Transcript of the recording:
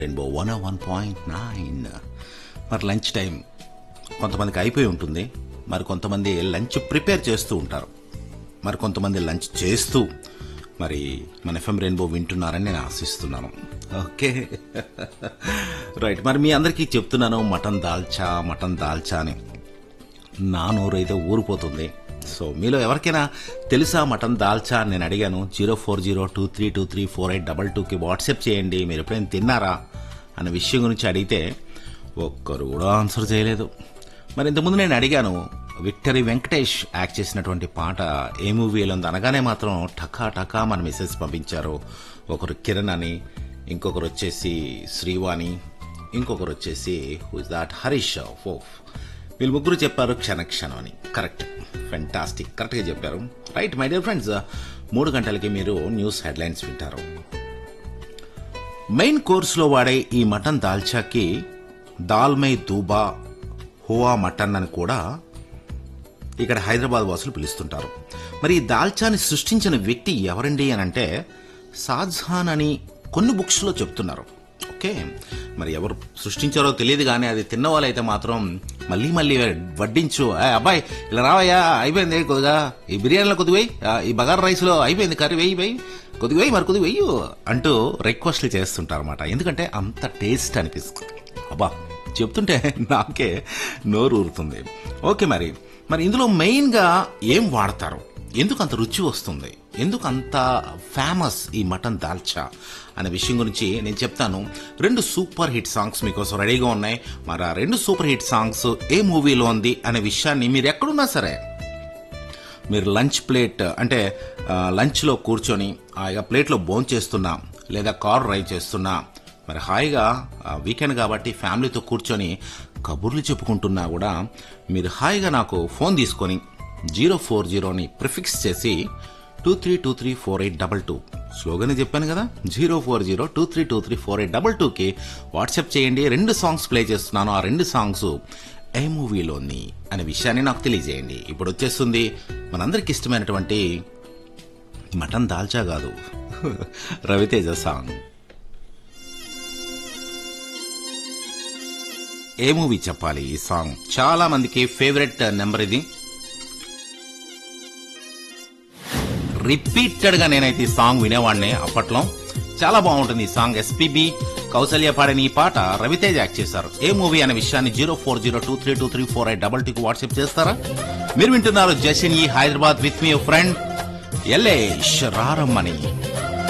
rainbow one one point nine మరి lunch time కొంతమందికి అయిపోయి ఉంటుంది మరి కొంతమంది లంచ్ ప్రిపేర్ చేస్తూ ఉంటారు మరి కొంతమంది లంచ్ చేస్తూ మరి మన ఎఫ్ఎం రెయిన్బో వింటున్నారని నేను ఆశిస్తున్నాను ఓకే రైట్ మరి మీ అందరికీ చెప్తున్నాను మటన్ దాల్చా మటన్ దాల్చా అని నా నోరు అయితే ఊరిపోతుంది సో మీలో ఎవరికైనా తెలుసా మటన్ దాల్చా అని నేను అడిగాను zero four zero two three two three four eight double టూకి వాట్సాప్ చేయండి మీరు ఎప్పుడైనా తిన్నారా అన్న విషయం గురించి అడిగితే ఒక్కరు కూడా ఆన్సర్ చేయలేదు మరి ఇంతకుముందు నేను అడిగాను విక్టరీ వెంకటేష్ యాక్ట్ చేసినటువంటి పాట ఏ మూవీలో ఉంది అనగానే మాత్రం టకా టకా మన మెసేజ్ పంపించారు ఒకరు కిరణ్ అని ఇంకొకరు వచ్చేసి శ్రీవాణి ఇంకొకరు వచ్చేసి హూజ్ దాట్ హరీష్ ఫోఫ్ వీళ్ళు ముగ్గురు చెప్పారు క్షణ క్షణం అని కరెక్ట్ ఫెంటాస్టిక్ కరెక్ట్గా చెప్పారు రైట్ మై డియర్ ఫ్రెండ్స్ మూడు గంటలకి మీరు న్యూస్ హెడ్లైన్స్ వింటారు మెయిన్ కోర్సులో వాడే ఈ మటన్ దాల్చాకి దాల్మై దూబా హువా మటన్ అని కూడా ఇక్కడ హైదరాబాద్ వాసులు పిలుస్తుంటారు మరి ఈ దాల్చాని సృష్టించిన వ్యక్తి ఎవరండి అని అంటే షాజహాన్ అని కొన్ని బుక్స్లో చెప్తున్నారు ఓకే మరి ఎవరు సృష్టించారో తెలియదు కానీ అది తిన్న వాళ్ళైతే మాత్రం మళ్ళీ మళ్ళీ వడ్డించు "ఏ, అబ్బాయి ఇలా రావయ్యా అయిపోయింది కొద్దిగా ఈ బిర్యానీలో కొద్దిగా వెయ్యి ఆ, ఈ బగార్ రైస్లో అయిపోయింది కర్రీ వెయ్యి వెయ్యి కొద్దిగా వెయ్యి మరి కొద్దిగా వెయ్యి అంటూ రిక్వెస్ట్లు చేస్తుంటారు అనమాట ఎందుకంటే అంత టేస్ట్ అనిపిస్తుంది అబ్బా చెప్తుంటే నాకే నోరు ఊరుతుంది ఓకే మరి మరి ఇందులో మెయిన్గా ఏం వాడతారు ఎందుకు అంత రుచి వస్తుంది ఎందుకు అంత ఫేమస్ ఈ మటన్ దాల్చా అనే విషయం గురించి నేను చెప్తాను రెండు సూపర్ హిట్ సాంగ్స్ మీకోసం రెడీగా ఉన్నాయి మరి ఆ రెండు సూపర్ హిట్ సాంగ్స్ ఏ మూవీలో ఉంది అనే విషయాన్ని మీరు ఎక్కడున్నా సరే మీరు లంచ్ ప్లేట్ అంటే ఆ, లంచ్లో కూర్చొని హాయిగా ప్లేట్లో భోజనం చేస్తున్నా లేదా కార్ డ్రైవ్ చేస్తున్నా మరి హాయిగా ఆ, వీకెండ్ కాబట్టి ఫ్యామిలీతో కూర్చొని కబుర్లు చెప్పుకుంటున్నా కూడా మీరు హాయిగా నాకు ఫోన్ తీసుకొని జీరో ఫోర్ జీరోని ప్రిఫిక్స్ చేసి two three two three four eight double two స్లోగానే చెప్పాను కదా zero four zero two three two three four eight double టూకి వాట్సాప్ చేయండి రెండు సాంగ్స్ ప్లే చేస్తున్నాను ఆ రెండు సాంగ్స్ ఏ మూవీలోని అనే విషయాన్ని నాకు తెలియజేయండి ఇప్పుడు వచ్చేస్తుంది మనందరికి ఇష్టమైనటువంటి మటన్ దాల్చా కాదు రవితేజ సాంగ్ ఏ మూవీ చెప్పాలి ఈ సాంగ్ చాలా మందికి ఫేవరెట్ నెంబర్ ఇది రిపీటెడ్ గా నేనైతే ఈ సాంగ్ వినేవాడిని అప్పట్లో చాలా బాగుంటుంది ఈ సాంగ్ ఎస్పీబి కౌసల్య పాడిన ఈ పాట రవితేజ యాక్ట్ చేశారు ఏ మూవీ అనే విషయాన్ని zero four zero two three two three four eight double టూకి వాట్సాప్ చేస్తారా మీరు వింటున్నారు జషన్ ఈ హైదరాబాద్ విత్ మీ ఫ్రెండ్ ఎల్ఏష్ రారమ్మని